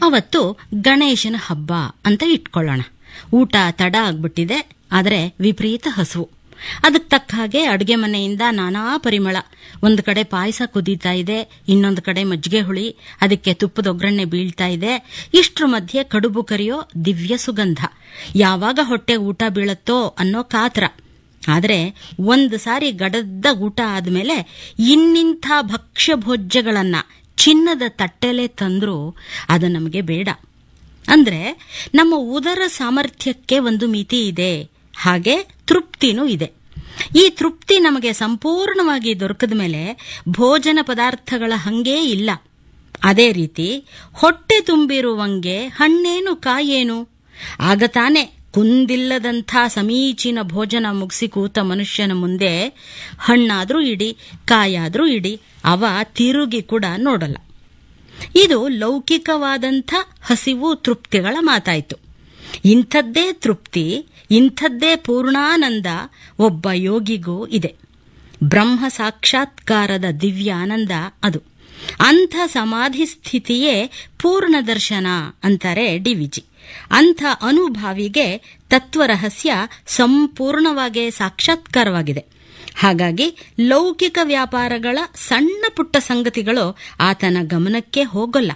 ಅವತ್ತು ಗಣೇಶನ ಹಬ್ಬ ಅಂತ ಇಟ್ಕೊಳ್ಳೋಣ ಊಟ ತಡ ಆಗ್ಬಿಟ್ಟಿದೆ ಆದರೆ ವಿಪರೀತ ಹಸುವು ಅದಕ್ಕೆ ತಕ್ಕ ಹಾಗೆ ಅಡುಗೆ ಮನೆಯಿಂದ ನಾನಾ ಪರಿಮಳ ಒಂದು ಕಡೆ ಪಾಯಸ ಕುದೀತಾ ಇದೆ ಇನ್ನೊಂದು ಕಡೆ ಮಜ್ಜಿಗೆ ಹುಳಿ ಅದಕ್ಕೆ ತುಪ್ಪದ ಒಗ್ಗರಣೆ ಬೀಳ್ತಾ ಇದೆ ಇಷ್ಟ್ರ ಮಧ್ಯೆ ಕಡುಬು ಕರಿಯೋ ದಿವ್ಯ ಸುಗಂಧ ಯಾವಾಗ ಹೊಟ್ಟೆ ಊಟ ಬೀಳತ್ತೋ ಅನ್ನೋ ಕಾತರ ಆದರೆ ಒಂದು ಸಾರಿ ಗಡದ್ದ ಊಟ ಆದ್ಮೇಲೆ ಇನ್ನಿಂಥ ಭಕ್ಷ್ಯ ಭೋಜ್ಯಗಳನ್ನ ಚಿನ್ನದ ತಟ್ಟೆಲೆ ತಂದ್ರೂ ಅದು ನಮಗೆ ಬೇಡ ಅಂದ್ರೆ ನಮ್ಮ ಉದರ ಸಾಮರ್ಥ್ಯಕ್ಕೆ ಒಂದು ಮಿತಿ ಇದೆ ಹಾಗೆ ತೃಪ್ತಿನೂ ಇದೆ ಈ ತೃಪ್ತಿ ನಮಗೆ ಸಂಪೂರ್ಣವಾಗಿ ದೊರಕದ ಮೇಲೆ ಭೋಜನ ಪದಾರ್ಥಗಳ ಹಂಗೇ ಇಲ್ಲ ಅದೇ ರೀತಿ ಹೊಟ್ಟೆ ತುಂಬಿರುವಂಗೆ ಹಣ್ಣೇನು ಕಾಯೇನು ಆಗ ತಾನೆ ಕುಂದಿಲ್ಲದಂಥ ಸಮೀಚೀನ ಭೋಜನ ಮುಗಿಸಿ ಕೂತ ಮನುಷ್ಯನ ಮುಂದೆ ಹಣ್ಣಾದ್ರೂ ಇಡಿ ಕಾಯಾದ್ರೂ ಇಡಿ ಅವ ತಿರುಗಿ ಕೂಡ ನೋಡಲ್ಲ ಇದು ಲೌಕಿಕವಾದಂಥ ಹಸಿವು ತೃಪ್ತಿಗಳ ಮಾತಾಯ್ತು ಇಂಥದ್ದೇ ತೃಪ್ತಿ ಇಂಥದ್ದೇ ಪೂರ್ಣಾನಂದ ಒಬ್ಬ ಯೋಗಿಗೂ ಇದೆ ಬ್ರಹ್ಮ ಸಾಕ್ಷಾತ್ಕಾರದ ದಿವ್ಯ ಆನಂದ ಅದು ಅಂಥ ಸಮಾಧಿ ಸ್ಥಿತಿಯೇ ಪೂರ್ಣ ದರ್ಶನ ಅಂತಾರೆ ಡಿವಿಜಿ ಅಂಥ ಅನುಭಾವಿಗೆ ತತ್ವರಹಸ್ಯ ಸಂಪೂರ್ಣವಾಗಿ ಸಾಕ್ಷಾತ್ಕಾರವಾಗಿದೆ ಹಾಗಾಗಿ ಲೌಕಿಕ ವ್ಯಾಪಾರಗಳ ಸಣ್ಣ ಪುಟ್ಟ ಸಂಗತಿಗಳು ಆತನ ಗಮನಕ್ಕೆ ಹೋಗಲ್ಲ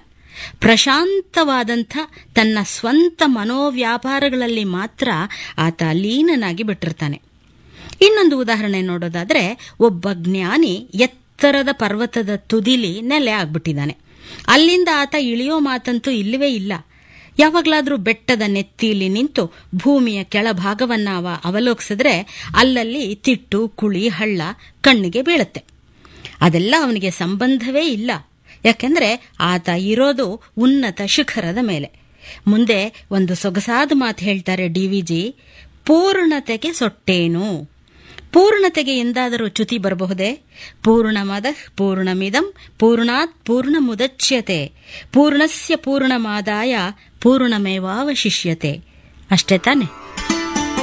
ಪ್ರಶಾಂತವಾದಂಥ ತನ್ನ ಸ್ವಂತ ಮನೋವ್ಯಾಪಾರಗಳಲ್ಲಿ ಮಾತ್ರ ಆತ ಲೀನನಾಗಿ ಬಿಟ್ಟಿರ್ತಾನೆ ಇನ್ನೊಂದು ಉದಾಹರಣೆ ನೋಡೋದಾದ್ರೆ ಒಬ್ಬ ಜ್ಞಾನಿ ಎತ್ತರದ ಪರ್ವತದ ತುದಿಲಿ ನೆಲೆ ಆಗ್ಬಿಟ್ಟಿದ್ದಾನೆ ಅಲ್ಲಿಂದ ಆತ ಇಳಿಯೋ ಮಾತಂತೂ ಇಲ್ಲವೇ ಇಲ್ಲ ಯಾವಾಗ್ಲಾದ್ರೂ ಬೆಟ್ಟದ ನೆತ್ತಿಲಿ ನಿಂತು ಭೂಮಿಯ ಕೆಳಭಾಗವನ್ನ ಅವ ಅವಲೋಕಿಸಿದ್ರೆ ಅಲ್ಲಲ್ಲಿ ತಿಟ್ಟು ಕುಳಿ ಹಳ್ಳ ಕಣ್ಣಿಗೆ ಬೀಳುತ್ತೆ ಅದೆಲ್ಲ ಅವನಿಗೆ ಸಂಬಂಧವೇ ಇಲ್ಲ ಯಾಕೆಂದ್ರೆ ಆತ ಇರೋದು ಉನ್ನತ ಶಿಖರದ ಮೇಲೆ ಮುಂದೆ ಒಂದು ಸೊಗಸಾದ ಮಾತು ಹೇಳ್ತಾರೆ ಡಿವಿಜಿ ಪೂರ್ಣತೆಗೆ ಸೊಟ್ಟೇನು ಪೂರ್ಣತೆಗೆ ಎಂದಾದರೂ ಚ್ಯುತಿ ಬರಬಹುದೇ ಪೂರ್ಣಮದ ಪೂರ್ಣಮಿದಂ ಪೂರ್ಣಾತ್ ಪೂರ್ಣ ಮುದಚ್ಯತೆ ಪೂರ್ಣಸ್ಯ ಪೂರ್ಣಮಾದಾಯ ಪೂರ್ಣಮೇವಾವಶಿಷ್ಯತೆ ಅಷ್ಟೇ ತಾನೆ